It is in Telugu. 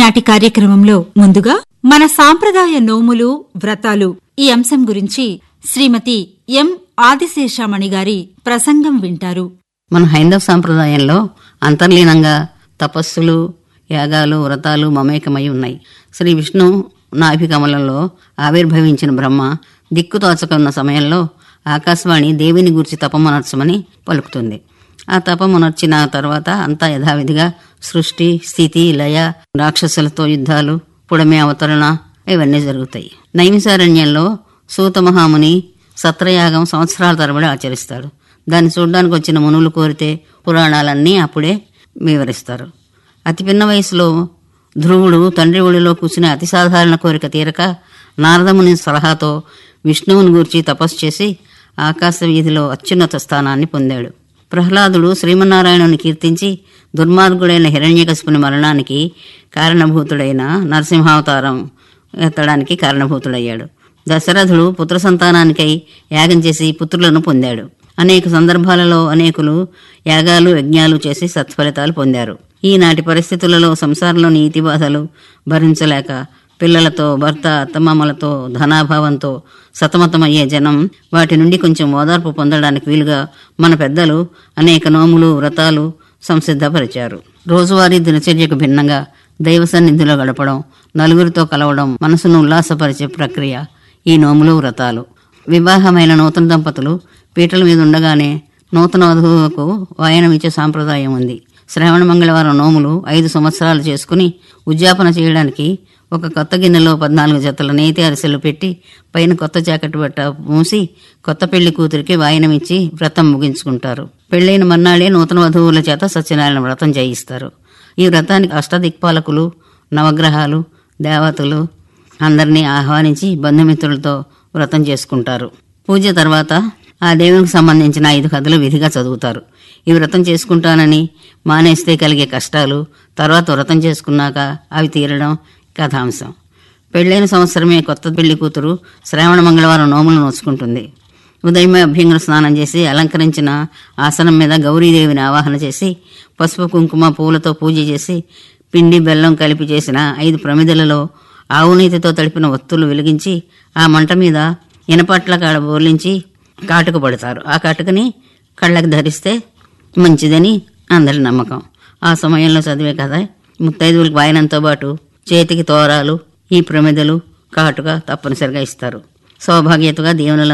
ఈనాటి కార్యక్రమంలో ముందుగా మన సాంప్రదాయ నోములు వ్రతాలు ఈ అంశం గురించి శ్రీమతి ఎం ఆదిశేషామణి గారి ప్రసంగం వింటారు మన హైందవ సాంప్రదాయంలో అంతర్లీనంగా తపస్సులు యాగాలు వ్రతాలు మమేకమై ఉన్నాయి శ్రీ విష్ణు నాభికమలంలో ఆవిర్భవించిన బ్రహ్మ దిక్కుతోచకున్న సమయంలో ఆకాశవాణి దేవిని గూర్చి తపమునర్చమని పలుకుతుంది ఆ తపమునర్చిన తర్వాత అంతా యథావిధిగా సృష్టి స్థితి లయ రాక్షసులతో యుద్ధాలు పుడమి అవతరణ ఇవన్నీ జరుగుతాయి నైమిసారణ్యంలో సూత మహాముని సత్రయాగం సంవత్సరాల తరబడి ఆచరిస్తాడు దాన్ని చూడడానికి వచ్చిన మునులు కోరితే పురాణాలన్నీ అప్పుడే వివరిస్తారు అతి పిన్న వయసులో ధ్రువుడు తండ్రి ఒడిలో కూర్చుని అతి సాధారణ కోరిక తీరక నారదముని సలహాతో విష్ణువుని గూర్చి తపస్సు చేసి ఆకాశ వీధిలో అత్యున్నత స్థానాన్ని పొందాడు ప్రహ్లాదుడు శ్రీమన్నారాయణుని కీర్తించి దుర్మార్గుడైన హిరణ్యకశిపుని మరణానికి కారణభూతుడైన నరసింహావతారం ఎత్తడానికి కారణభూతుడయ్యాడు దశరథుడు పుత్ర సంతానానికై యాగం చేసి పుత్రులను పొందాడు అనేక సందర్భాలలో అనేకులు యాగాలు యజ్ఞాలు చేసి సత్ఫలితాలు పొందారు ఈనాటి పరిస్థితులలో సంసారంలోని నీతి బాధలు భరించలేక పిల్లలతో భర్త అత్తమామలతో ధనాభావంతో సతమతమయ్యే జనం వాటి నుండి కొంచెం ఓదార్పు పొందడానికి వీలుగా మన పెద్దలు అనేక నోములు వ్రతాలు సంసిద్ధపరిచారు రోజువారీ దినచర్యకు భిన్నంగా దైవ సన్నిధిలో గడపడం నలుగురితో కలవడం మనసును ఉల్లాసపరిచే ప్రక్రియ ఈ నోములు వ్రతాలు వివాహమైన నూతన దంపతులు పీటల మీద ఉండగానే నూతన వధువుకు వాయనం ఇచ్చే సాంప్రదాయం ఉంది శ్రావణ మంగళవారం నోములు ఐదు సంవత్సరాలు చేసుకుని ఉద్యాపన చేయడానికి ఒక కొత్త గిన్నెలో పద్నాలుగు జతల నేతి అరిసెలు పెట్టి పైన కొత్త జాకెట్ బట్ట మూసి కొత్త పెళ్లి కూతురికి వాయనం ఇచ్చి వ్రతం ముగించుకుంటారు పెళ్లైన మర్నాడే నూతన వధువుల చేత సత్యనారాయణ వ్రతం చేయిస్తారు ఈ వ్రతానికి అష్టదిక్పాలకులు నవగ్రహాలు దేవతలు అందరినీ ఆహ్వానించి బంధుమిత్రులతో వ్రతం చేసుకుంటారు పూజ తర్వాత ఆ దేవునికి సంబంధించిన ఐదు కథలు విధిగా చదువుతారు ఈ వ్రతం చేసుకుంటానని మానేస్తే కలిగే కష్టాలు తర్వాత వ్రతం చేసుకున్నాక అవి తీరడం కథాంశం పెళ్ళైన సంవత్సరమే కొత్త పెళ్లి కూతురు శ్రావణ మంగళవారం నోములు నోచుకుంటుంది ఉదయమే అభ్యంగన స్నానం చేసి అలంకరించిన ఆసనం మీద గౌరీదేవిని ఆవాహన చేసి పసుపు కుంకుమ పూలతో పూజ చేసి పిండి బెల్లం కలిపి చేసిన ఐదు ప్రమిదలలో ఆవునీతితో తడిపిన ఒత్తులు వెలిగించి ఆ మంట మీద ఇనపట్ల కాడ బోర్లించి కాటుక పడతారు ఆ కాటుకని కళ్ళకి ధరిస్తే మంచిదని అందరి నమ్మకం ఆ సమయంలో చదివే కథ ముత్తైదువులకు వాయనంతో పాటు చేతికి తోరాలు ఈ ప్రమిదలు కాటుక తప్పనిసరిగా ఇస్తారు సౌభాగ్యతగా దీవెనలు